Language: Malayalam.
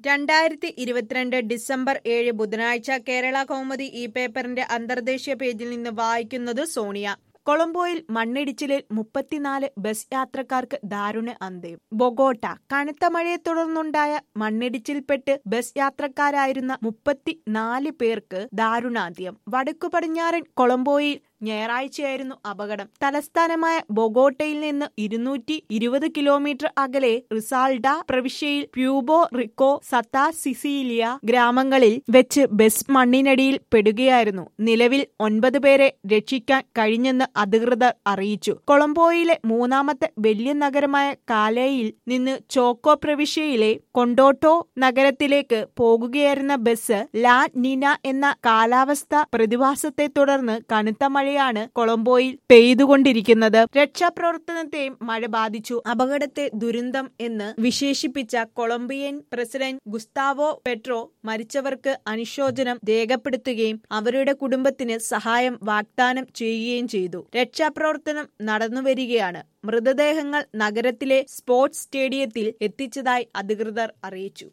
രണ്ടായിരത്തി ഇരുപത്തിരണ്ട് ഡിസംബർ ഏഴ് ബുധനാഴ്ച കേരള കൗമുദി ഈ പേപ്പറിന്റെ അന്തർദേശീയ പേജിൽ നിന്ന് വായിക്കുന്നത് സോണിയ കൊളംബോയിൽ മണ്ണിടിച്ചിലിൽ മുപ്പത്തിനാല് ബസ് യാത്രക്കാർക്ക് ദാരുണ അന്ത്യം ബൊഗോട്ട കനത്ത മഴയെ തുടർന്നുണ്ടായ മണ്ണിടിച്ചിൽപ്പെട്ട് ബസ് യാത്രക്കാരായിരുന്ന മുപ്പത്തിനാല് പേർക്ക് ദാരുണാന്ത്യം വടക്കു പടിഞ്ഞാറൻ കൊളംബോയിൽ ഞായറാഴ്ചയായിരുന്നു അപകടം തലസ്ഥാനമായ ബൊഗോട്ടയിൽ നിന്ന് ഇരുന്നൂറ്റി ഇരുപത് കിലോമീറ്റർ അകലെ റിസാൾഡ പ്രവിശ്യയിൽ പ്യൂബോ റിക്കോ സത്താ സിസീലിയ ഗ്രാമങ്ങളിൽ വെച്ച് ബസ് മണ്ണിനടിയിൽ പെടുകയായിരുന്നു നിലവിൽ ഒൻപത് പേരെ രക്ഷിക്കാൻ കഴിഞ്ഞെന്ന് അധികൃതർ അറിയിച്ചു കൊളംബോയിലെ മൂന്നാമത്തെ വലിയ നഗരമായ കാലയിൽ നിന്ന് ചോക്കോ പ്രവിശ്യയിലെ കൊണ്ടോട്ടോ നഗരത്തിലേക്ക് പോകുകയായിരുന്ന ബസ് ലാ നിന എന്ന കാലാവസ്ഥ പ്രതിഭാസത്തെ തുടർന്ന് കനത്ത മഴയാണ് കൊളംബോയിൽ പെയ്തുകൊണ്ടിരിക്കുന്നത് രക്ഷാപ്രവർത്തനത്തെയും മഴ ബാധിച്ചു അപകടത്തെ ദുരന്തം എന്ന് വിശേഷിപ്പിച്ച കൊളംബിയൻ പ്രസിഡന്റ് ഗുസ്താവോ പെട്രോ മരിച്ചവർക്ക് അനുശോചനം രേഖപ്പെടുത്തുകയും അവരുടെ കുടുംബത്തിന് സഹായം വാഗ്ദാനം ചെയ്യുകയും ചെയ്തു രക്ഷാപ്രവർത്തനം നടന്നുവരികയാണ് മൃതദേഹങ്ങൾ നഗരത്തിലെ സ്പോർട്സ് സ്റ്റേഡിയത്തിൽ എത്തിച്ചതായി അധികൃതർ അറിയിച്ചു